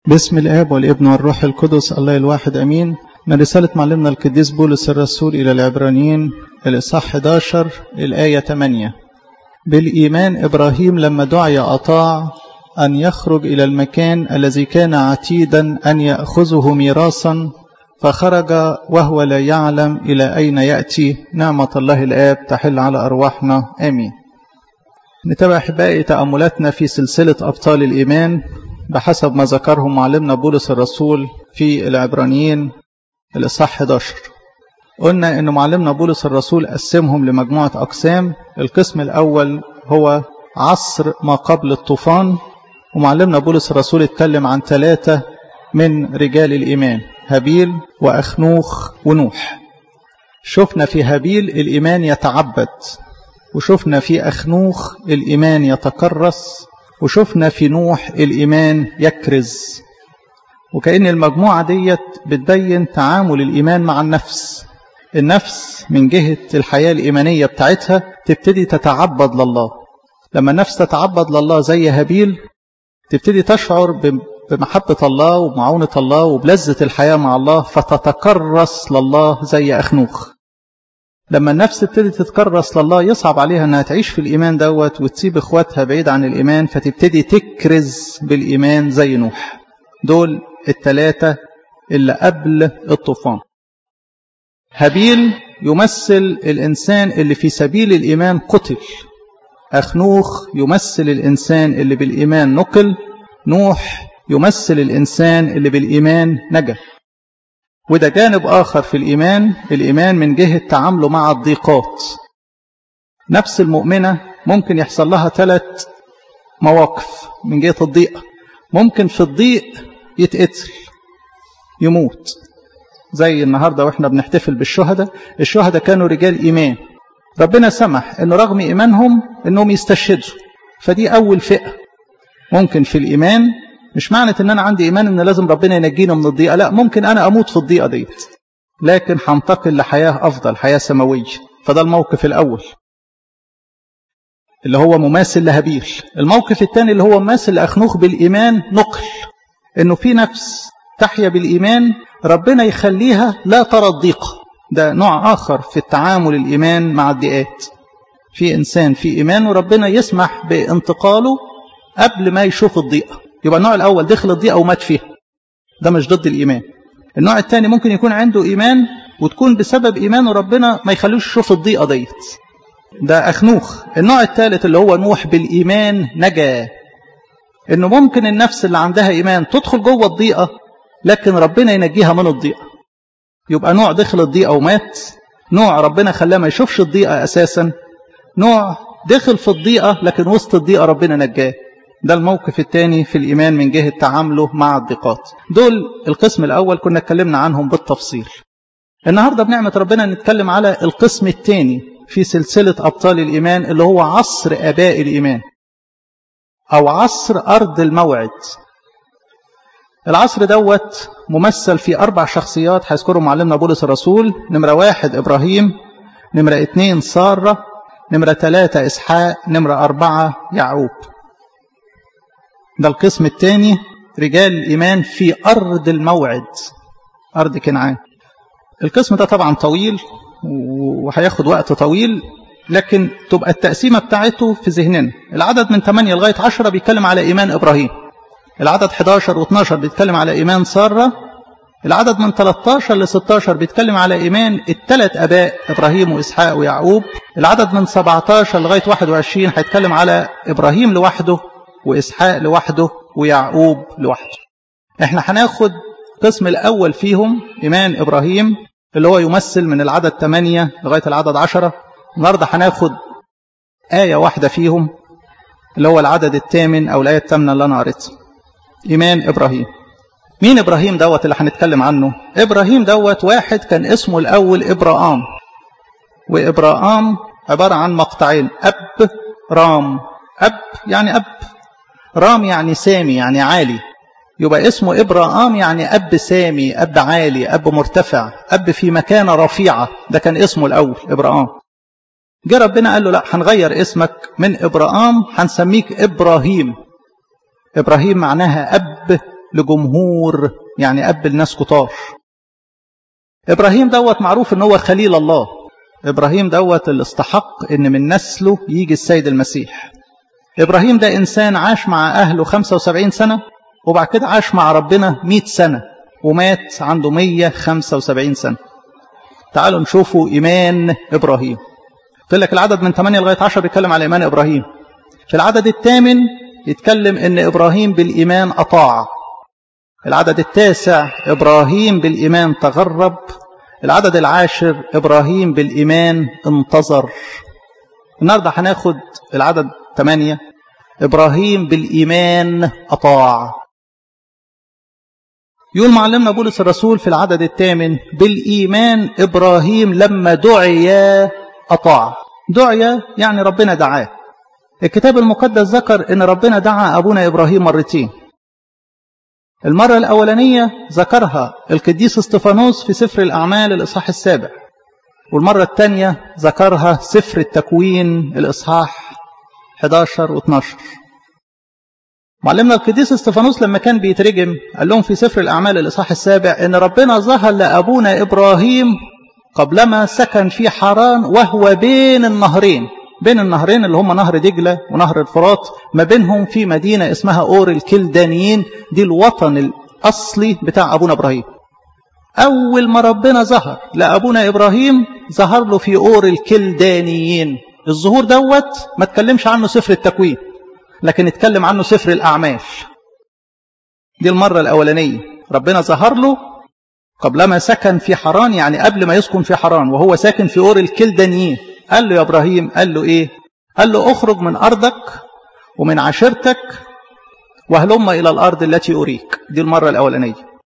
باسم الآب والابن والروح القدس الله الواحد أمين من رسالة معلمنا القديس بولس الرسول إلى العبرانيين الإصحاح 11 الآية 8 بالإيمان إبراهيم لما دعي أطاع أن يخرج إلى المكان الذي كان عتيدا أن يأخذه ميراثا فخرج وهو لا يعلم إلى أين يأتي نعمة الله الآب تحل على أرواحنا آمين نتابع أحبائي تأملاتنا في سلسلة أبطال الإيمان بحسب ما ذكره معلمنا بولس الرسول في العبرانيين الإصحاح 11 قلنا أن معلمنا بولس الرسول قسمهم لمجموعة أقسام القسم الأول هو عصر ما قبل الطوفان ومعلمنا بولس الرسول اتكلم عن ثلاثة من رجال الإيمان هابيل وأخنوخ ونوح شفنا في هابيل الإيمان يتعبد وشفنا في أخنوخ الإيمان يتكرس وشفنا في نوح الإيمان يكرز وكأن المجموعة ديت بتبين تعامل الإيمان مع النفس النفس من جهة الحياة الإيمانية بتاعتها تبتدي تتعبد لله لما النفس تتعبد لله زي هابيل تبتدي تشعر بمحبة الله ومعونة الله وبلذة الحياة مع الله فتتكرس لله زي أخنوخ لما النفس تبتدي تتكرس لله يصعب عليها انها تعيش في الايمان دوت وتسيب اخواتها بعيد عن الايمان فتبتدي تكرز بالايمان زي نوح دول الثلاثه اللي قبل الطوفان هابيل يمثل الانسان اللي في سبيل الايمان قتل اخنوخ يمثل الانسان اللي بالايمان نقل نوح يمثل الانسان اللي بالايمان نجا وده جانب آخر في الإيمان الإيمان من جهة تعامله مع الضيقات نفس المؤمنة ممكن يحصل لها ثلاث مواقف من جهة الضيق ممكن في الضيق يتقتل يموت زي النهاردة وإحنا بنحتفل بالشهداء الشهداء كانوا رجال إيمان ربنا سمح أنه رغم إيمانهم أنهم يستشهدوا فدي أول فئة ممكن في الإيمان مش معنى ان انا عندي ايمان ان لازم ربنا ينجينا من الضيقه لا ممكن انا اموت في الضيقه ديت لكن هنتقل لحياه افضل حياه سماويه فده الموقف الاول اللي هو مماثل لهابيل الموقف الثاني اللي هو مماثل لاخنوخ بالايمان نقل انه في نفس تحيا بالايمان ربنا يخليها لا ترى الضيقه ده نوع اخر في التعامل الايمان مع الضيقات في انسان في ايمان وربنا يسمح بانتقاله قبل ما يشوف الضيقه يبقى النوع الأول دخل الضيقة ومات فيها ده مش ضد الإيمان النوع الثاني ممكن يكون عنده إيمان وتكون بسبب إيمانه ربنا ما يخلوش يشوف الضيقة ديت ده أخنوخ النوع الثالث اللي هو نوح بالإيمان نجا إنه ممكن النفس اللي عندها إيمان تدخل جوه الضيقة لكن ربنا ينجيها من الضيقة يبقى نوع دخل الضيقة ومات نوع ربنا خلاه ما يشوفش الضيقة أساسا نوع دخل في الضيقة لكن وسط الضيقة ربنا نجاه ده الموقف الثاني في الإيمان من جهة تعامله مع الضيقات دول القسم الأول كنا اتكلمنا عنهم بالتفصيل النهاردة بنعمة ربنا نتكلم على القسم الثاني في سلسلة أبطال الإيمان اللي هو عصر أباء الإيمان أو عصر أرض الموعد العصر دوت ممثل في أربع شخصيات هيذكرهم معلمنا بولس الرسول نمرة واحد إبراهيم نمرة اتنين سارة نمرة ثلاثة إسحاق نمرة أربعة يعقوب ده القسم الثاني رجال الإيمان في أرض الموعد أرض كنعان القسم ده طبعا طويل وهياخد وقت طويل لكن تبقى التقسيمة بتاعته في ذهننا العدد من 8 لغاية 10 بيتكلم على إيمان إبراهيم العدد 11 و12 بيتكلم على إيمان سارة العدد من 13 ل 16 بيتكلم على إيمان الثلاث أباء إبراهيم وإسحاق ويعقوب العدد من 17 لغاية 21 هيتكلم على إبراهيم لوحده وإسحاق لوحده ويعقوب لوحده احنا هناخد القسم الأول فيهم إيمان إبراهيم اللي هو يمثل من العدد 8 لغاية العدد 10 النهاردة هناخد آية واحدة فيهم اللي هو العدد الثامن أو الآية الثامنة اللي أنا قريتها إيمان إبراهيم مين إبراهيم دوت اللي هنتكلم عنه إبراهيم دوت واحد كان اسمه الأول إبراهام وإبراهام عبارة عن مقطعين أب رام أب يعني أب رام يعني سامي يعني عالي يبقى اسمه إبراهام يعني أب سامي أب عالي أب مرتفع أب في مكانة رفيعة ده كان اسمه الأول إبراهام جه ربنا قال له لا هنغير اسمك من إبراهام هنسميك إبراهيم إبراهيم معناها أب لجمهور يعني أب الناس كتار إبراهيم دوت معروف إن هو خليل الله إبراهيم دوت اللي استحق إن من نسله يجي السيد المسيح إبراهيم ده إنسان عاش مع أهله 75 سنة وبعد كده عاش مع ربنا 100 سنة ومات عنده 175 سنة تعالوا نشوفوا إيمان إبراهيم قلت لك العدد من 8 لغاية 10 بيتكلم على إيمان إبراهيم في العدد الثامن يتكلم إن إبراهيم بالإيمان أطاع العدد التاسع إبراهيم بالإيمان تغرب العدد العاشر إبراهيم بالإيمان انتظر النهاردة هناخد العدد 8 إبراهيم بالإيمان أطاع يقول معلمنا بولس الرسول في العدد الثامن بالإيمان إبراهيم لما دعي أطاع دعي يعني ربنا دعاه الكتاب المقدس ذكر ان ربنا دعا ابونا ابراهيم مرتين المرة الأولانية ذكرها القديس استفانوس في سفر الأعمال الإصحاح السابع والمرة الثانية ذكرها سفر التكوين الإصحاح 11 و 12 معلمنا القديس استفانوس لما كان بيترجم قال لهم في سفر الأعمال الإصحاح السابع إن ربنا ظهر لأبونا إبراهيم قبلما سكن في حران وهو بين النهرين بين النهرين اللي هم نهر دجلة ونهر الفرات ما بينهم في مدينة اسمها أور الكلدانيين دي الوطن الأصلي بتاع أبونا إبراهيم أول ما ربنا ظهر لأبونا إبراهيم ظهر له في أور الكلدانيين الظهور دوت ما تكلمش عنه سفر التكوين لكن اتكلم عنه سفر الأعمال دي المرة الأولانية ربنا ظهر له قبلما سكن في حران يعني قبل ما يسكن في حران وهو ساكن في أور الكلدانيين قال له يا إبراهيم قال له إيه قال له أخرج من أرضك ومن عشيرتك وهلم إلى الأرض التي أريك دي المرة الأولانية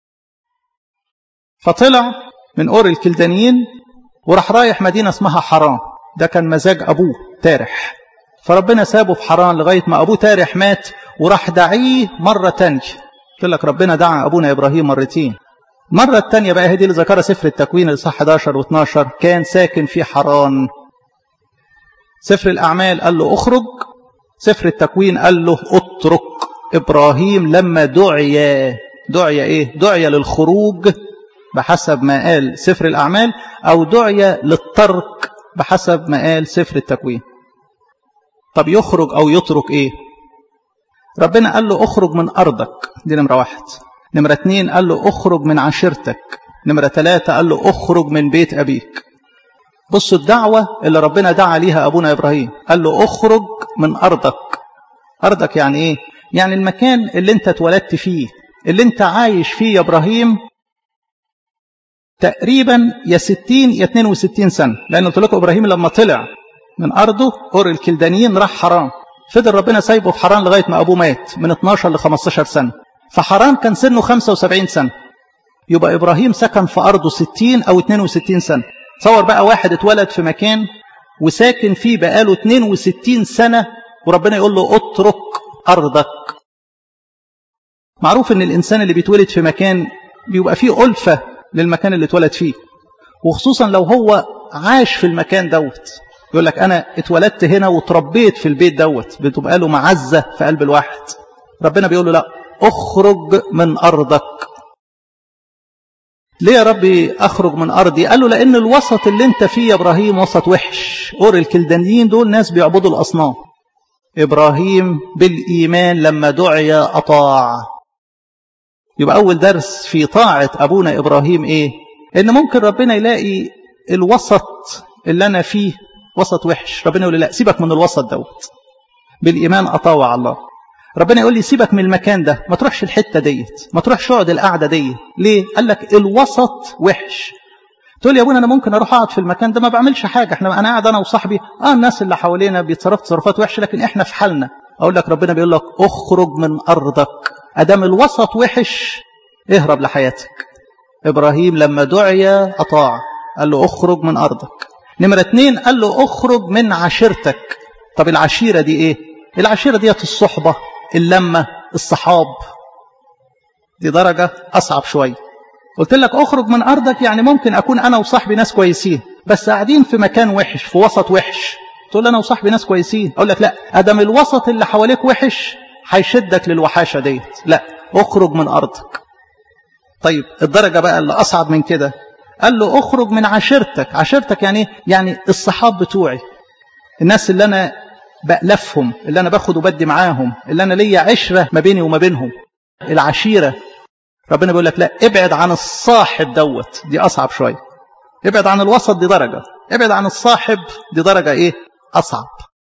فطلع من أور الكلدانيين وراح رايح مدينة اسمها حران ده كان مزاج أبوه تارح فربنا سابه في حران لغاية ما أبوه تارح مات وراح دعيه مرة تانية قلت لك ربنا دعا أبونا إبراهيم مرتين مرة التانية بقى هي دي اللي ذكرها سفر التكوين الإصحاح 11 و12 كان ساكن في حران سفر الأعمال قال له أخرج سفر التكوين قال له اترك إبراهيم لما دعي دعي إيه دعي للخروج بحسب ما قال سفر الأعمال أو دعي للترك بحسب ما قال سفر التكوين طب يخرج أو يترك إيه ربنا قال له أخرج من أرضك دي نمرة واحد نمرة اتنين قال له أخرج من عشيرتك نمرة ثلاثة قال له أخرج من بيت أبيك بصوا الدعوة اللي ربنا دعا ليها أبونا إبراهيم قال له أخرج من أرضك أرضك يعني إيه؟ يعني المكان اللي أنت اتولدت فيه اللي أنت عايش فيه يا إبراهيم تقريبا يا 60 يا 62 سنة لأن قلت لكم إبراهيم لما طلع من أرضه أور الكلدانيين راح حرام فضل ربنا سايبه في حران لغاية ما أبوه مات من 12 ل 15 سنة فحران كان سنه 75 سنة يبقى إبراهيم سكن في أرضه 60 أو 62 سنة تصور بقى واحد اتولد في مكان وساكن فيه بقاله 62 سنة وربنا يقول له اترك أرضك معروف ان الإنسان اللي بيتولد في مكان بيبقى فيه ألفة للمكان اللي اتولد فيه وخصوصا لو هو عاش في المكان دوت يقول لك أنا اتولدت هنا وتربيت في البيت دوت بتبقى له معزة في قلب الواحد ربنا بيقول له لا اخرج من أرضك ليه يا ربي أخرج من أرضي قال له لأن الوسط اللي انت فيه يا إبراهيم وسط وحش أور الكلدانيين دول ناس بيعبدوا الأصنام إبراهيم بالإيمان لما دعي أطاع يبقى أول درس في طاعة أبونا إبراهيم إيه إن ممكن ربنا يلاقي الوسط اللي أنا فيه وسط وحش ربنا يقول لي لا سيبك من الوسط دوت بالإيمان أطاوع الله ربنا يقول لي سيبك من المكان ده ما تروحش الحتة ديت ما تروحش اقعد القعدة ديت ليه قال لك الوسط وحش تقول يا ابونا انا ممكن اروح اقعد في المكان ده ما بعملش حاجة احنا انا قاعد انا وصاحبي اه الناس اللي حوالينا بيتصرفوا تصرفات وحشة لكن احنا في حالنا اقول لك ربنا بيقول لك اخرج من ارضك ادام الوسط وحش اهرب لحياتك ابراهيم لما دعي اطاع قال له اخرج من ارضك نمرة اتنين قال له اخرج من عشيرتك طب العشيرة دي ايه العشيرة ديت الصحبة اللمة الصحاب دي درجة أصعب شوية قلت لك أخرج من أرضك يعني ممكن أكون أنا وصاحبي ناس كويسين بس قاعدين في مكان وحش في وسط وحش تقول أنا وصاحبي ناس كويسين أقول لك لا أدم الوسط اللي حواليك وحش هيشدك للوحاشة ديت لا اخرج من أرضك طيب الدرجة بقى اللي أصعب من كده قال له اخرج من عشيرتك عشيرتك يعني يعني الصحاب بتوعي الناس اللي أنا بألفهم اللي أنا باخد وبدي معاهم اللي أنا ليا عشرة ما بيني وما بينهم العشيرة ربنا بيقول لك لا ابعد عن الصاحب دوت دي أصعب شوية ابعد عن الوسط دي درجة ابعد عن الصاحب دي درجة ايه أصعب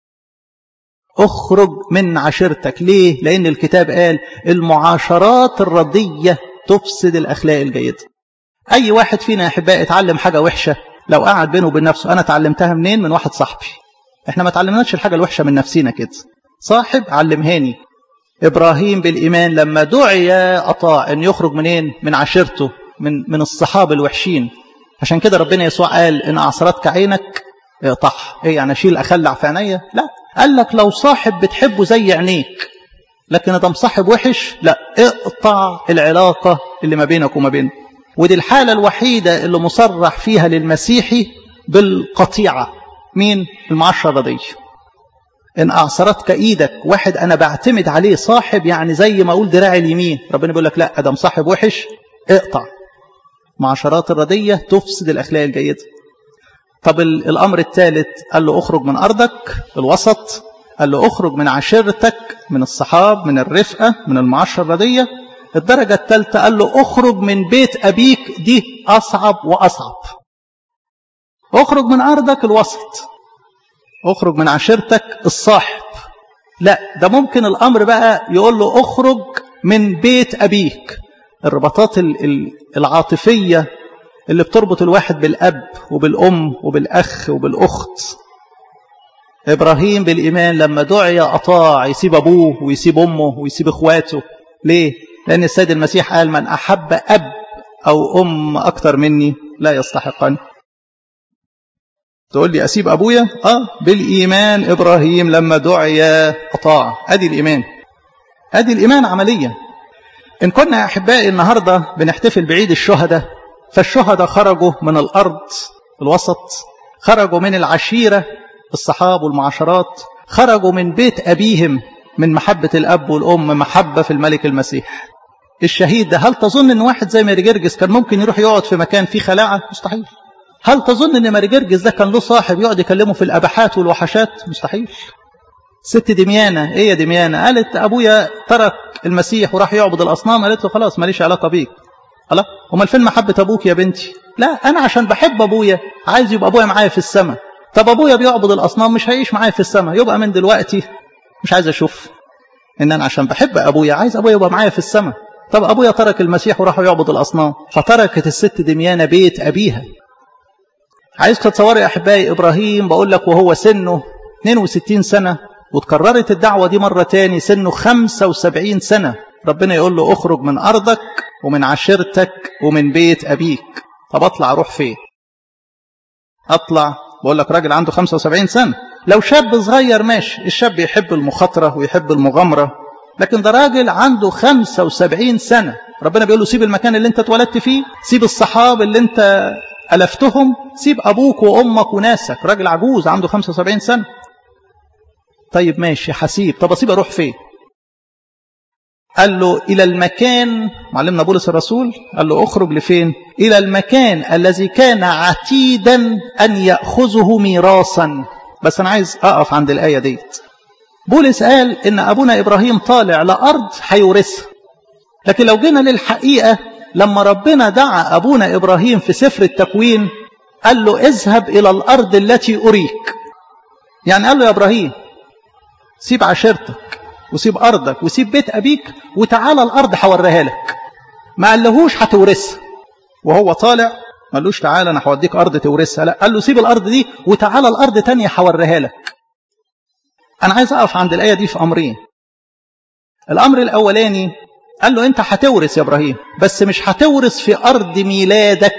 اخرج من عشيرتك ليه لأن الكتاب قال المعاشرات الردية تفسد الأخلاق الجيدة أي واحد فينا يا أحبائي اتعلم حاجة وحشة لو قعد بينه وبين نفسه أنا اتعلمتها منين من واحد صاحبي احنا ما اتعلمناش الحاجة الوحشة من نفسنا كده صاحب علمهاني إبراهيم بالإيمان لما دعي أطاع أن يخرج منين من عشيرته من, من الصحاب الوحشين عشان كده ربنا يسوع قال إن أعصرتك عينك اقطعها ايه يعني اشيل اخلع في عينيا لا قال لك لو صاحب بتحبه زي عينيك لكن ده مصاحب وحش لا اقطع العلاقة اللي ما بينك وما بينه ودي الحالة الوحيدة اللي مصرح فيها للمسيحي بالقطيعة مين المعشرة الرضية إن أعصرتك إيدك واحد أنا بعتمد عليه صاحب يعني زي ما أقول دراعي اليمين ربنا بيقول لك لا ده مصاحب وحش اقطع معشرات الردية تفسد الأخلاق الجيدة طب الأمر الثالث قال له أخرج من أرضك الوسط قال له أخرج من عشيرتك من الصحاب من الرفقة من المعشرة الردية الدرجة الثالثة قال له أخرج من بيت أبيك دي أصعب وأصعب أخرج من أرضك الوسط أخرج من عشيرتك الصاحب لا ده ممكن الأمر بقى يقول له أخرج من بيت أبيك الرباطات العاطفية اللي بتربط الواحد بالأب وبالأم وبالأخ وبالأخت إبراهيم بالإيمان لما دعي أطاع يسيب أبوه ويسيب أمه ويسيب إخواته ليه؟ لأن السيد المسيح قال من أحب أب أو أم أكثر مني لا يستحقني تقول لي أسيب أبويا آه بالإيمان إبراهيم لما دعي أطاع أدي الإيمان أدي الإيمان عمليا إن كنا يا أحبائي النهاردة بنحتفل بعيد الشهداء فالشهداء خرجوا من الأرض الوسط خرجوا من العشيرة الصحاب والمعاشرات خرجوا من بيت أبيهم من محبة الأب والأم محبة في الملك المسيح الشهيد ده هل تظن أن واحد زي ماري جرجس كان ممكن يروح يقعد في مكان فيه خلاعة مستحيل هل تظن أن ماري جرجس ده كان له صاحب يقعد يكلمه في الأبحات والوحشات مستحيل ست دميانة ايه يا دميانة قالت ابويا ترك المسيح وراح يعبد الاصنام قالت له خلاص ماليش علاقة بيك خلاص امال فين محبة ابوك يا بنتي لا انا عشان بحب ابويا عايز يبقى ابويا معايا في السماء طب ابويا بيعبد الاصنام مش هيعيش معايا في السماء يبقى من دلوقتي مش عايز اشوف ان انا عشان بحب ابويا عايز ابويا يبقى معايا في السماء طب ابويا ترك المسيح وراح يعبد الاصنام فتركت الست دميانة بيت ابيها عايز تتصوري يا احبائي ابراهيم بقول لك وهو سنه 62 سنة وتكررت الدعوة دي مرة تاني سنه 75 سنة ربنا يقول له اخرج من أرضك ومن عشيرتك ومن بيت أبيك طب أطلع أروح فين أطلع بقول لك راجل عنده 75 سنة لو شاب صغير ماشي الشاب يحب المخاطرة ويحب المغامرة لكن ده راجل عنده 75 سنة ربنا بيقول له سيب المكان اللي انت اتولدت فيه سيب الصحاب اللي انت ألفتهم سيب أبوك وأمك وناسك راجل عجوز عنده 75 سنة طيب ماشي حسيب طب أسيب أروح فين قال له إلى المكان معلمنا بولس الرسول قال له أخرج لفين إلى المكان الذي كان عتيدا أن يأخذه ميراثا بس أنا عايز أقف عند الآية ديت بولس قال إن أبونا إبراهيم طالع لأرض هيورثها لكن لو جينا للحقيقة لما ربنا دعا أبونا إبراهيم في سفر التكوين قال له اذهب إلى الأرض التي أريك يعني قال له يا إبراهيم سيب عشيرتك وسيب أرضك وسيب بيت أبيك وتعالى الأرض حوريها لك ما قالهوش هتورثها وهو طالع ما قالوش تعالى أنا هوديك أرض تورثها لا قال له سيب الأرض دي وتعالى الأرض تانية حوريها لك أنا عايز أقف عند الآية دي في أمرين الأمر الأولاني قال له أنت هتورث يا إبراهيم بس مش هتورث في أرض ميلادك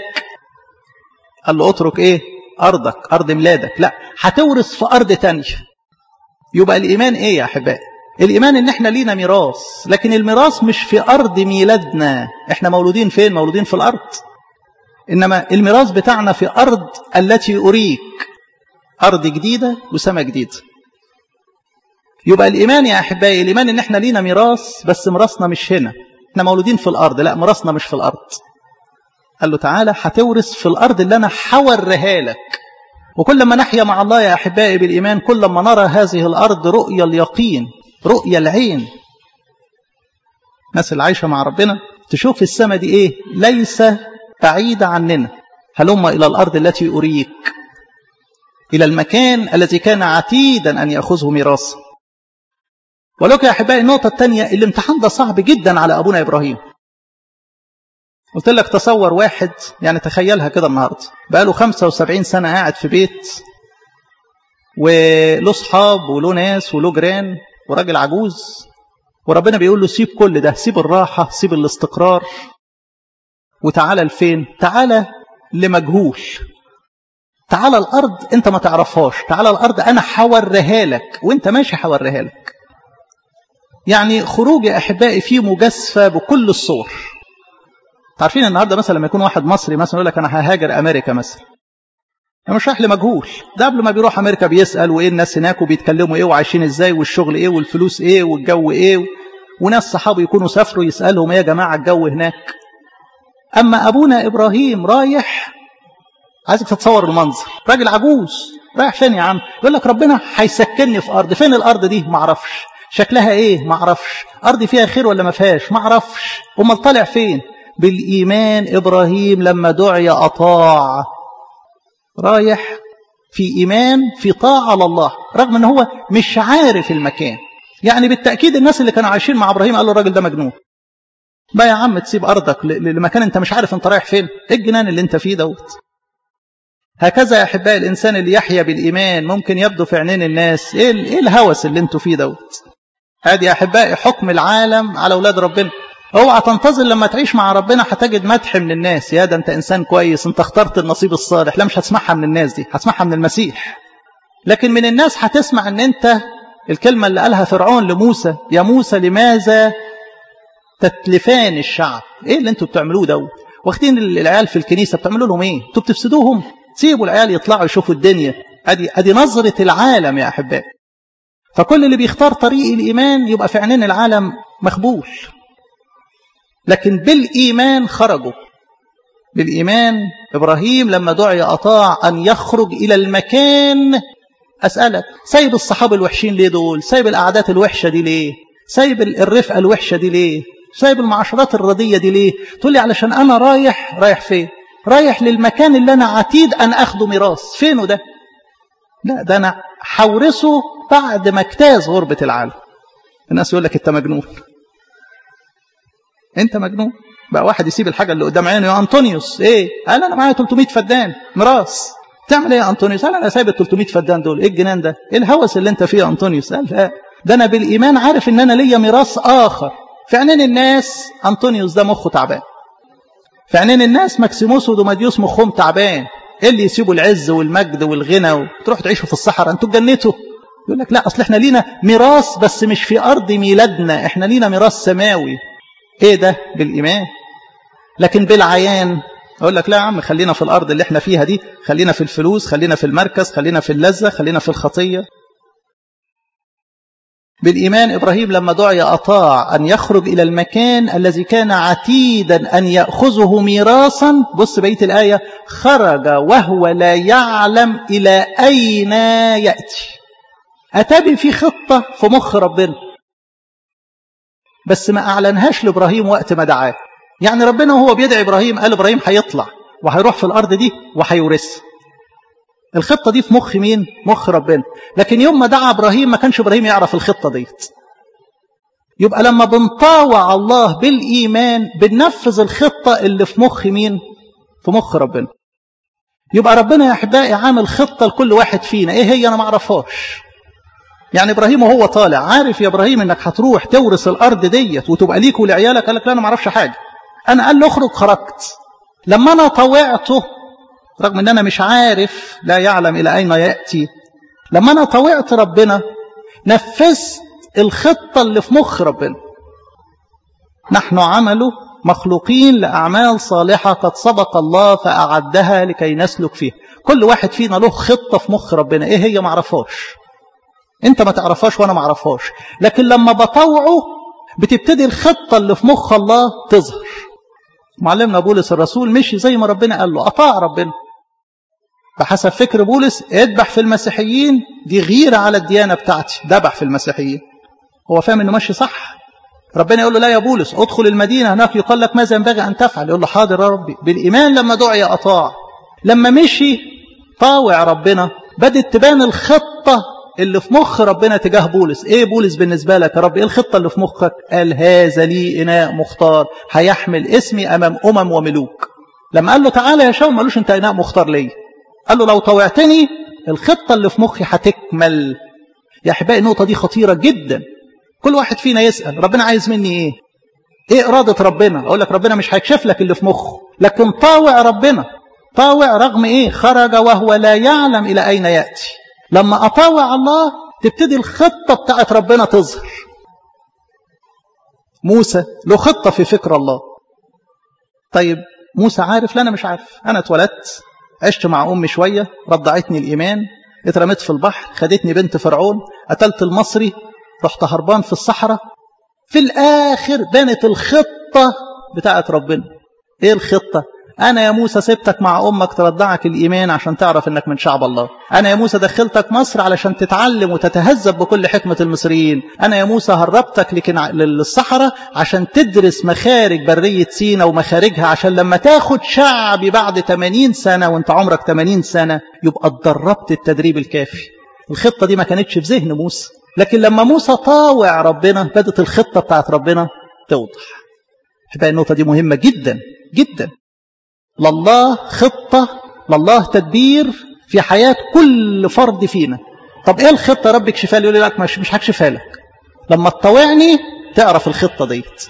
قال له اترك إيه أرضك أرض ميلادك لا هتورث في أرض تانية يبقى الإيمان إيه يا أحبائي الإيمان إن إحنا لينا ميراث لكن الميراث مش في أرض ميلادنا إحنا مولودين فين مولودين في الأرض إنما الميراث بتاعنا في أرض التي أريك أرض جديدة وسماء جديدة يبقى الإيمان يا أحبائي الإيمان إن إحنا لينا ميراث بس ميراثنا مش هنا احنا مولودين في الارض لا مراسنا مش في الارض قال له تعالى هتورث في الارض اللي انا حوريها لك وكل ما نحيا مع الله يا احبائي بالايمان كل ما نرى هذه الارض رؤيا اليقين رؤيا العين الناس اللي عايشه مع ربنا تشوف السماء دي ايه ليس بعيده عننا هلم الى الارض التي اريك الى المكان الذي كان عتيدا ان ياخذه ميراثا ولكن يا احبائي النقطه الثانيه الامتحان ده صعب جدا على ابونا ابراهيم قلت لك تصور واحد يعني تخيلها كده النهارده بقى له 75 سنه قاعد في بيت وله اصحاب وله ناس وله جيران وراجل عجوز وربنا بيقول له سيب كل ده سيب الراحه سيب الاستقرار وتعالى لفين تعالى لمجهول تعالى الارض انت ما تعرفهاش تعالى الارض انا حوريها لك وانت ماشي حوريها لك يعني خروج يا احبائي فيه مجازفه بكل الصور عارفين النهارده مثلا لما يكون واحد مصري مثلا يقول لك انا ههاجر امريكا مثلا انا مش رايح لمجهول ده قبل ما بيروح امريكا بيسال وايه الناس هناك وبيتكلموا ايه وعايشين ازاي والشغل ايه والفلوس ايه والجو ايه وناس صحابه يكونوا سافروا يسالهم ايه يا جماعه الجو هناك اما ابونا ابراهيم رايح عايزك تتصور المنظر راجل عجوز رايح فين يا عم يقول لك ربنا هيسكنني في ارض فين الارض دي ما اعرفش شكلها ايه ما اعرفش ارض فيها خير ولا ما فيهاش ما اعرفش امال طالع فين بالايمان ابراهيم لما دعي اطاع رايح في ايمان في طاعه لله رغم ان هو مش عارف المكان يعني بالتاكيد الناس اللي كانوا عايشين مع ابراهيم قالوا الراجل ده مجنون بقى يا عم تسيب ارضك لمكان انت مش عارف انت رايح فين ايه الجنان اللي انت فيه دوت هكذا يا احبائي الانسان اللي يحيا بالايمان ممكن يبدو في عينين الناس ايه ايه الهوس اللي انتوا فيه دوت ادي يا احبائي حكم العالم على اولاد ربنا اوعى تنتظر لما تعيش مع ربنا هتجد مدح من الناس يا ده انت انسان كويس انت اخترت النصيب الصالح لا مش هتسمعها من الناس دي هتسمعها من المسيح لكن من الناس هتسمع ان انت الكلمه اللي قالها فرعون لموسى يا موسى لماذا تتلفان الشعب ايه اللي انتوا بتعملوه دوت واخدين العيال في الكنيسه بتعملوا لهم ايه انتوا بتفسدوهم سيبوا العيال يطلعوا يشوفوا الدنيا ادي ادي نظره العالم يا احبائي فكل اللي بيختار طريق الايمان يبقى في عينين العالم مخبول لكن بالايمان خرجوا بالايمان ابراهيم لما دعي اطاع ان يخرج الى المكان اسالك سايب الصحابه الوحشين ليه دول سايب القعدات الوحشه دي ليه سايب الرفقه الوحشه دي ليه سايب المعاشرات الرديه دي ليه تقول لي علشان انا رايح رايح فين رايح للمكان اللي انا عتيد ان اخده ميراث فينه ده لا ده انا حورثه بعد ما اجتاز غربه العالم الناس يقول لك انت مجنون انت مجنون بقى واحد يسيب الحاجه اللي قدام عينه يا انطونيوس ايه قال انا معايا 300 فدان ميراث تعمل ايه يا انطونيوس قال انا سايب ال 300 فدان دول ايه الجنان ده ايه الهوس اللي انت فيه يا انطونيوس قال لا ده انا بالايمان عارف ان انا ليا ميراث اخر في عينين الناس انطونيوس ده مخه تعبان في عينين الناس ماكسيموس ودوماديوس مخهم تعبان ايه اللي يسيبوا العز والمجد والغنى وتروحوا تعيشوا في الصحراء انتوا اتجنتوا يقول لك لا اصل احنا لينا ميراث بس مش في ارض ميلادنا احنا لينا ميراث سماوي ايه ده بالايمان لكن بالعيان اقول لك لا يا عم خلينا في الارض اللي احنا فيها دي خلينا في الفلوس خلينا في المركز خلينا في اللذه خلينا في الخطيه بالايمان ابراهيم لما دعي اطاع ان يخرج الى المكان الذي كان عتيدا ان ياخذه ميراثا بص بقيه الايه خرج وهو لا يعلم الى اين ياتي اتابي في خطه في مخ ربنا بس ما اعلنهاش لابراهيم وقت ما دعاه يعني ربنا وهو بيدعي ابراهيم قال ابراهيم هيطلع وهيروح في الارض دي وهيورثها الخطه دي في مخ مين مخ ربنا لكن يوم ما دعا ابراهيم ما كانش ابراهيم يعرف الخطه ديت يبقى لما بنطاوع الله بالايمان بننفذ الخطه اللي في مخ مين في مخ ربنا يبقى ربنا يا احبائي عامل خطه لكل واحد فينا ايه هي انا ما اعرفهاش يعني ابراهيم وهو طالع عارف يا ابراهيم انك هتروح تورث الارض ديت وتبقى ليك ولعيالك قال لك لا انا ما اعرفش حاجه انا قال له اخرج خرجت لما انا طوعته رغم ان انا مش عارف لا يعلم الى اين ياتي لما انا طوعت ربنا نفذت الخطه اللي في مخ ربنا نحن عمله مخلوقين لاعمال صالحه قد سبق الله فاعدها لكي نسلك فيها كل واحد فينا له خطه في مخ ربنا ايه هي ما اعرفهاش انت ما تعرفهاش وانا ما اعرفهاش لكن لما بطوعه بتبتدي الخطة اللي في مخ الله تظهر معلمنا بولس الرسول مشي زي ما ربنا قال له أطاع ربنا بحسب فكر بولس اذبح في المسيحيين دي غيرة على الديانة بتاعتي ذبح في المسيحيين هو فاهم انه ماشي صح ربنا يقول له لا يا بولس ادخل المدينة هناك يقال لك ماذا ينبغي أن تفعل يقول له حاضر يا ربي بالإيمان لما دعي أطاع لما مشي طاوع ربنا بدت تبان الخطة اللي في مخ ربنا تجاه بولس ايه بولس بالنسبة لك يا رب ايه الخطة اللي في مخك قال هذا لي إناء مختار هيحمل اسمي أمام أمم وملوك لما قال له تعالى يا شاول مالوش انت إناء مختار ليه قال له لو طوعتني الخطة اللي في مخي هتكمل يا أحبائي النقطة دي خطيرة جدا كل واحد فينا يسأل ربنا عايز مني ايه ايه إرادة ربنا اقول لك ربنا مش هيكشف لك اللي في مخه لكن طاوع ربنا طاوع رغم ايه خرج وهو لا يعلم الى اين يأتي لما اطاوع الله تبتدي الخطة بتاعت ربنا تظهر موسى له خطة في فكر الله طيب موسى عارف لا انا مش عارف انا اتولدت عشت مع امي شوية رضعتني الايمان اترميت في البحر خدتني بنت فرعون قتلت المصري رحت هربان في الصحراء في الآخر بانت الخطة بتاعت ربنا ايه الخطة أنا يا موسى سبتك مع أمك ترضعك الإيمان عشان تعرف أنك من شعب الله أنا يا موسى دخلتك مصر علشان تتعلم وتتهذب بكل حكمة المصريين أنا يا موسى هربتك لكن للصحراء عشان تدرس مخارج برية سينا ومخارجها عشان لما تاخد شعبي بعد 80 سنة وانت عمرك 80 سنة يبقى اتدربت التدريب الكافي الخطة دي ما كانتش في ذهن موسى لكن لما موسى طاوع ربنا بدت الخطة بتاعت ربنا توضح يبقى النقطة دي مهمة جدا جدا لله خطة لله تدبير في حياة كل فرد فينا طب ايه الخطة يا رب اكشفها لي يقول لي لك مش, مش هكشفها لك لما تطوعني تعرف الخطة ديت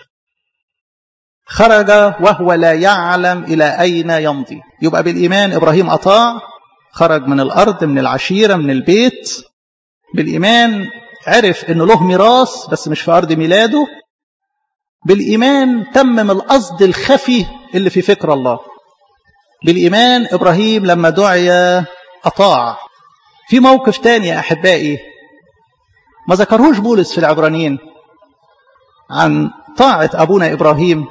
خرج وهو لا يعلم إلى أين يمضي يبقى بالإيمان إبراهيم أطاع خرج من الأرض من العشيرة من البيت بالإيمان عرف أنه له ميراث بس مش في أرض ميلاده بالإيمان تمم القصد الخفي اللي في فكر الله بالإيمان إبراهيم لما دعي أطاع في موقف تاني يا أحبائي ما ذكرهوش بولس في العبرانيين عن طاعة أبونا إبراهيم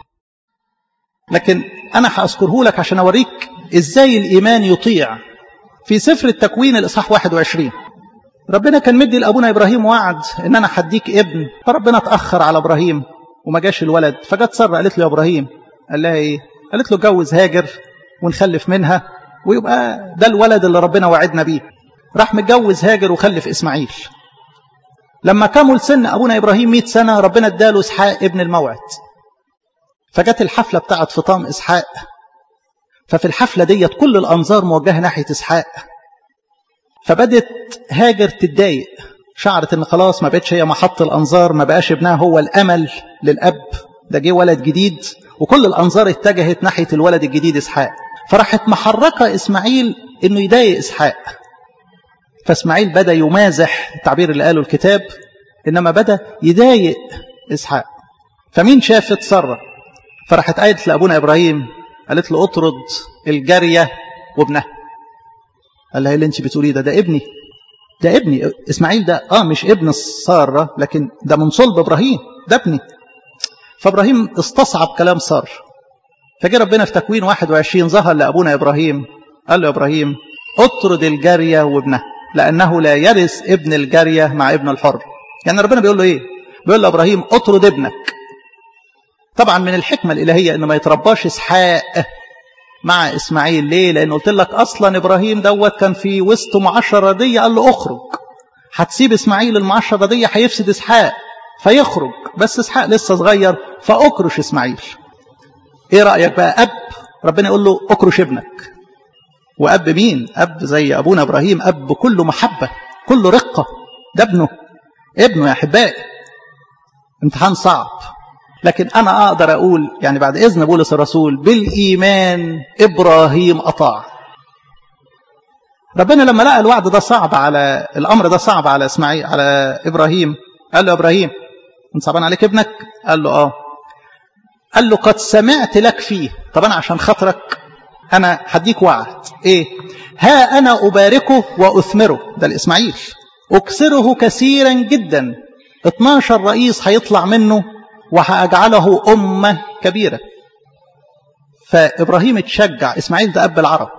لكن أنا هأذكره لك عشان أوريك إزاي الإيمان يطيع في سفر التكوين الإصحاح 21 ربنا كان مدي لأبونا إبراهيم وعد إن أنا هديك ابن فربنا اتأخر على إبراهيم وما جاش الولد فجت سارة قالت له يا إبراهيم قال لها إيه قالت له جوز هاجر ونخلف منها ويبقى ده الولد اللي ربنا وعدنا بيه راح متجوز هاجر وخلف إسماعيل لما كمل سن أبونا إبراهيم 100 سنة ربنا اداله إسحاق ابن الموعد فجت الحفلة بتاعت فطام إسحاق ففي الحفلة ديت كل الأنظار موجهة ناحية إسحاق فبدت هاجر تتضايق شعرت ان خلاص ما بقتش هي محط الانظار ما بقاش ابنها هو الامل للاب ده جه ولد جديد وكل الانظار اتجهت ناحيه الولد الجديد اسحاق فراحت محركه اسماعيل انه يضايق اسحاق فاسماعيل بدا يمازح التعبير اللي قاله الكتاب انما بدا يضايق اسحاق فمين شافت ساره فراحت قالت لابونا ابراهيم قالت له اطرد الجاريه وابنها قال لها ايه اللي انت بتقوليه ده ده ابني ده ابني اسماعيل ده اه مش ابن ساره لكن ده من صلب ابراهيم ده ابني فابراهيم استصعب كلام سار فجاء ربنا في تكوين 21 ظهر لابونا ابراهيم قال له يا ابراهيم اطرد الجاريه وابنها لانه لا يرث ابن الجاريه مع ابن الحر يعني ربنا بيقول له ايه بيقول له ابراهيم اطرد ابنك طبعا من الحكمه الالهيه ان ما يترباش اسحاق مع اسماعيل ليه لان قلت لك اصلا ابراهيم دوت كان في وسط معشره دي قال له اخرج هتسيب اسماعيل المعشره دي هيفسد اسحاق فيخرج بس اسحاق لسه صغير فاكرش اسماعيل ايه رايك بقى اب ربنا يقول له اكرش ابنك واب مين اب زي ابونا ابراهيم اب كله محبه كله رقه ده ابنه ابنه يا احبائي امتحان صعب لكن أنا أقدر أقول يعني بعد إذن بولس الرسول بالإيمان إبراهيم أطاع ربنا لما لقى الوعد ده صعب على الأمر ده صعب على إسماعيل على إبراهيم قال له إبراهيم أنت صعبان عليك ابنك قال له آه قال له قد سمعت لك فيه طب أنا عشان خاطرك أنا هديك وعد إيه ها أنا أباركه وأثمره ده الإسماعيل أكسره كثيرا جدا 12 رئيس هيطلع منه وهأجعله أمة كبيرة فإبراهيم اتشجع إسماعيل ده أب العرب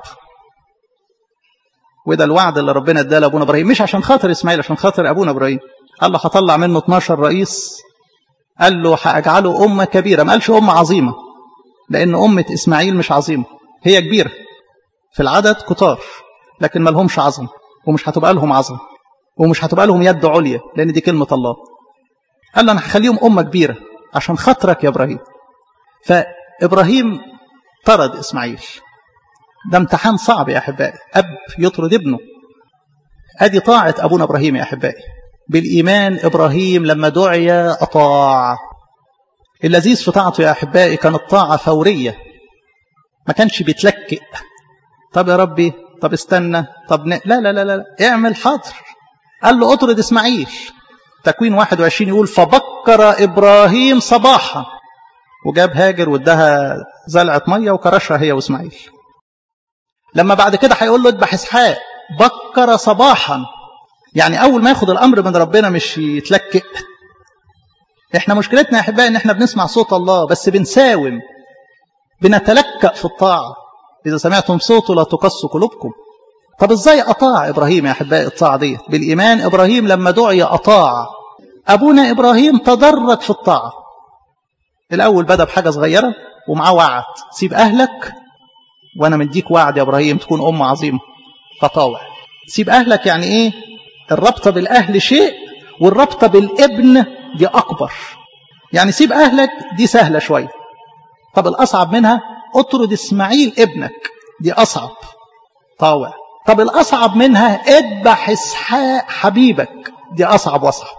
وده الوعد اللي ربنا اداه لابونا ابراهيم مش عشان خاطر اسماعيل عشان خاطر ابونا ابراهيم قال له هطلع منه 12 رئيس قال له هاجعله امه كبيره ما قالش امه عظيمه لان امه اسماعيل مش عظيمه هي كبيره في العدد كتار لكن ما لهمش عظمه ومش هتبقى لهم عظمه ومش هتبقى لهم يد عليا لان دي كلمه الله قال له انا هخليهم امه كبيره عشان خاطرك يا ابراهيم فابراهيم طرد اسماعيل ده امتحان صعب يا احبائي اب يطرد ابنه ادي طاعه ابونا ابراهيم يا احبائي بالايمان ابراهيم لما دعي اطاع اللذيذ في طاعته يا احبائي كانت طاعه فوريه ما كانش بيتلكئ طب يا ربي طب استنى طب ن... لا لا لا لا اعمل حاضر قال له اطرد اسماعيل تكوين 21 يقول فبكر ابراهيم صباحا وجاب هاجر واداها زلعه ميه وكرشها هي واسماعيل لما بعد كده هيقول له اذبح اسحاق بكر صباحا يعني اول ما ياخد الامر من ربنا مش يتلكئ احنا مشكلتنا يا احبائي ان احنا بنسمع صوت الله بس بنساوم بنتلكأ في الطاعه اذا سمعتم صوته لا تقصوا قلوبكم طب ازاي اطاع ابراهيم يا احبائي الطاعه دي بالايمان ابراهيم لما دعي اطاع ابونا ابراهيم تدرج في الطاعه الاول بدا بحاجه صغيره ومعاه وعد سيب اهلك وانا مديك وعد يا ابراهيم تكون ام عظيمه فطاوع سيب اهلك يعني ايه الربطه بالاهل شيء والربطه بالابن دي اكبر يعني سيب اهلك دي سهله شويه طب الاصعب منها اطرد اسماعيل ابنك دي اصعب طاوع طب الاصعب منها اذبح اسحاق حبيبك دي اصعب واصعب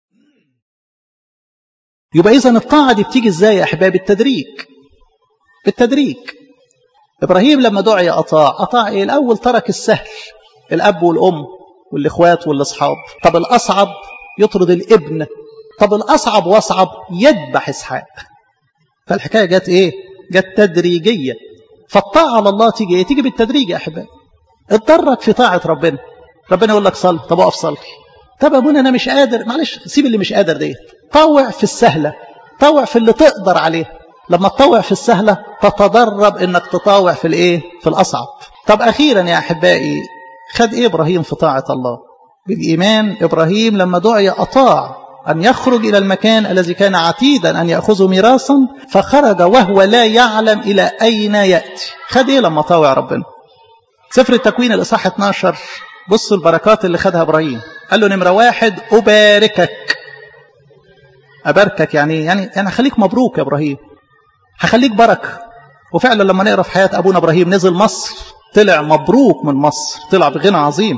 يبقى اذا الطاعه دي بتيجي ازاي يا احبابي بالتدريج بالتدريج ابراهيم لما دعي اطاع اطاع ايه الاول ترك السهل الاب والام والاخوات والاصحاب طب الاصعب يطرد الابن طب الاصعب واصعب يذبح اسحاق فالحكايه جت ايه جت تدريجيه فالطاعه على الله تيجي ايه تيجي بالتدريج يا احبائي اتدرج في طاعه ربنا ربنا يقول لك صلي طب اقف صلي طب ابونا انا مش قادر معلش سيب اللي مش قادر ديت طوع في السهله طوع في اللي تقدر عليه لما تطوع في السهله تتدرب انك تطاوع في الايه في الاصعب طب اخيرا يا احبائي خد ايه ابراهيم في طاعه الله بالايمان ابراهيم لما دعي اطاع ان يخرج الى المكان الذي كان عتيدا ان ياخذه ميراثا فخرج وهو لا يعلم الى اين ياتي خد ايه لما طاوع ربنا سفر التكوين الاصحاح 12 بصوا البركات اللي خدها ابراهيم قال له نمره واحد اباركك اباركك يعني يعني انا خليك مبروك يا ابراهيم هخليك بركه وفعلا لما نقرا في حياه ابونا ابراهيم نزل مصر طلع مبروك من مصر طلع بغنى عظيم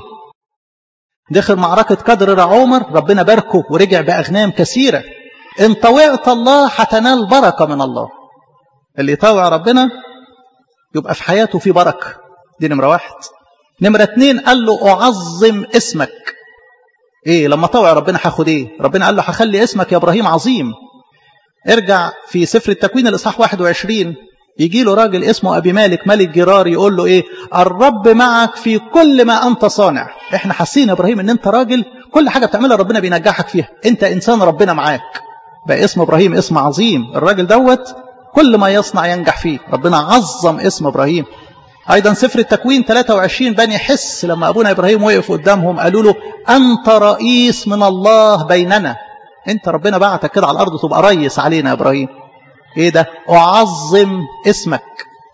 دخل معركة قدر رعومر ربنا باركه ورجع بأغنام كثيرة إن طوعت الله هتنال بركة من الله اللي يطوع ربنا يبقى في حياته في بركة دي نمرة واحد نمرة اتنين قال له أعظم اسمك ايه لما طوع ربنا هاخد ايه ربنا قال له هخلي اسمك يا ابراهيم عظيم ارجع في سفر التكوين الاصحاح 21 يجي له راجل اسمه ابي مالك ملك جرار يقول له ايه الرب معك في كل ما انت صانع احنا حاسين يا ابراهيم ان انت راجل كل حاجه بتعملها ربنا بينجحك فيها انت انسان ربنا معاك بقى اسم ابراهيم اسم عظيم الراجل دوت كل ما يصنع ينجح فيه ربنا عظم اسم ابراهيم ايضا سفر التكوين 23 بني حس لما ابونا ابراهيم وقف قدامهم قالوا له انت رئيس من الله بيننا انت ربنا بعتك كده على الارض تبقى ريس علينا يا ابراهيم ايه ده اعظم اسمك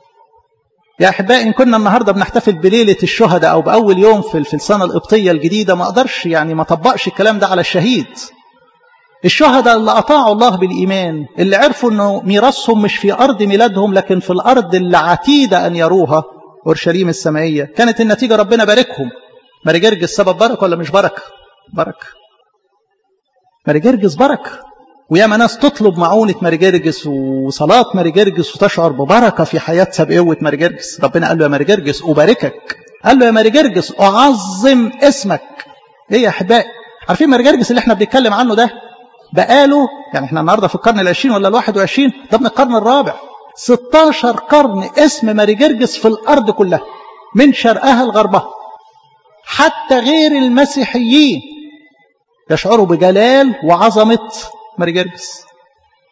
يا احبائي ان كنا النهارده بنحتفل بليله الشهداء او باول يوم في في السنه القبطيه الجديده ما اقدرش يعني ما طبقش الكلام ده على الشهيد الشهداء اللي اطاعوا الله بالايمان اللي عرفوا انه ميراثهم مش في ارض ميلادهم لكن في الارض اللي عتيده ان يروها اورشليم السمائيه كانت النتيجه ربنا باركهم ماري جرجس سبب بركه ولا مش بركه بركه ماري جرجس بركه وياما ناس تطلب معونة ماري جرجس وصلاة ماري جرجس وتشعر ببركة في حياة سبقوة ماري جرجس ربنا قال له يا ماري جرجس أباركك قال له يا ماري جرجس أعظم اسمك إيه يا أحبائي عارفين ماري جرجس اللي احنا بنتكلم عنه ده بقاله يعني احنا النهاردة في القرن العشرين ولا الواحد وعشرين ده من القرن الرابع 16 قرن اسم ماري جرجس في الأرض كلها من شرقها لغربها حتى غير المسيحيين يشعروا بجلال وعظمة ماري جرجس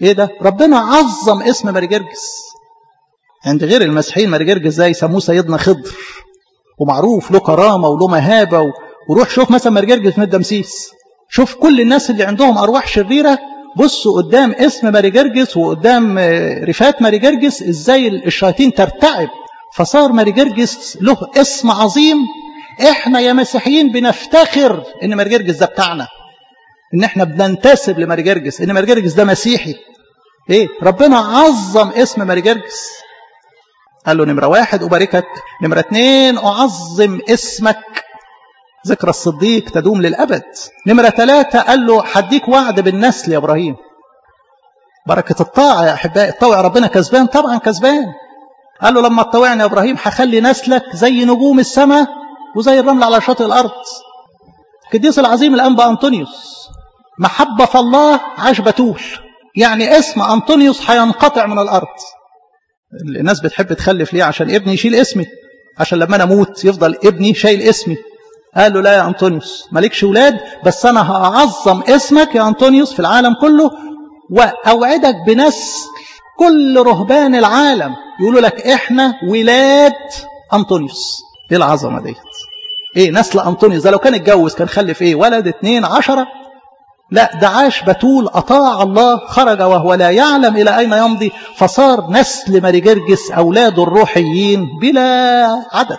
ايه ده ربنا عظم اسم ماري جرجس عند غير المسيحيين ماري جرجس ده يسموه سيدنا خضر ومعروف له كرامه وله مهابه و... وروح شوف مثلا ماري جرجس من الدمسيس شوف كل الناس اللي عندهم ارواح شريره بصوا قدام اسم ماري جرجس وقدام رفات ماري جرجس ازاي الشياطين ترتعب فصار ماري جرجس له اسم عظيم احنا يا مسيحيين بنفتخر ان ماري جرجس ده بتاعنا ان احنا بننتسب لماري جرجس ان ماري جرجس ده مسيحي ايه ربنا عظم اسم ماري جرجس قال له نمرة واحد أباركك نمرة اتنين أعظم اسمك ذكرى الصديق تدوم للأبد نمرة ثلاثة قال له حديك وعد بالنسل يا إبراهيم بركة الطاعة يا أحبائي الطوع ربنا كسبان طبعا كسبان قال له لما تطوعني يا إبراهيم هخلي نسلك زي نجوم السماء وزي الرمل على شاطئ الأرض القديس العظيم الأنبا أنطونيوس محبة في الله عاش بتول يعني اسم أنطونيوس هينقطع من الأرض الناس بتحب تخلف ليه عشان ابني يشيل اسمي عشان لما انا اموت يفضل ابني شايل اسمي قال له لا يا أنطونيوس مالكش ولاد بس أنا هأعظم اسمك يا أنطونيوس في العالم كله وأوعدك بنسل كل رهبان العالم يقولوا لك إحنا ولاد أنطونيوس إيه العظمة ديت إيه نسل أنطونيوس ده لو كان اتجوز كان خلف إيه ولد اتنين عشرة لا ده عاش بتول أطاع الله خرج وهو لا يعلم إلى أين يمضي فصار نسل ماري جرجس أولاده الروحيين بلا عدد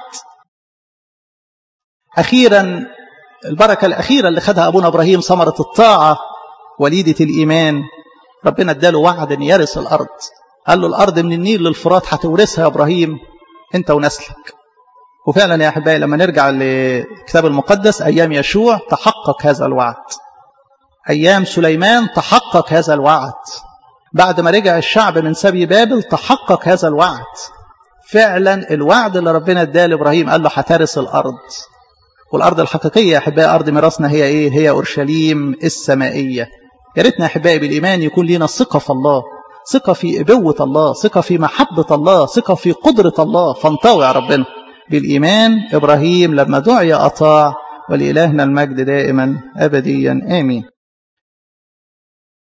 أخيرا البركة الأخيرة اللي خدها أبونا إبراهيم ثمرة الطاعة وليدة الإيمان ربنا اداله وعد أن يرث الأرض قال له الأرض من النيل للفرات هتورثها يا إبراهيم أنت ونسلك وفعلا يا أحبائي لما نرجع للكتاب المقدس أيام يشوع تحقق هذا الوعد أيام سليمان تحقق هذا الوعد بعد ما رجع الشعب من سبي بابل تحقق هذا الوعد فعلا الوعد اللي ربنا اداه لابراهيم قال له هترث الارض والارض الحقيقيه يا احبائي ارض ميراثنا هي ايه هي اورشليم السمائيه يا ريتنا يا احبائي بالايمان يكون لنا ثقه في الله ثقه في ابوه الله ثقه في محبه الله ثقه في قدره الله فانطوع ربنا بالايمان ابراهيم لما دعي اطاع ولالهنا المجد دائما ابديا امين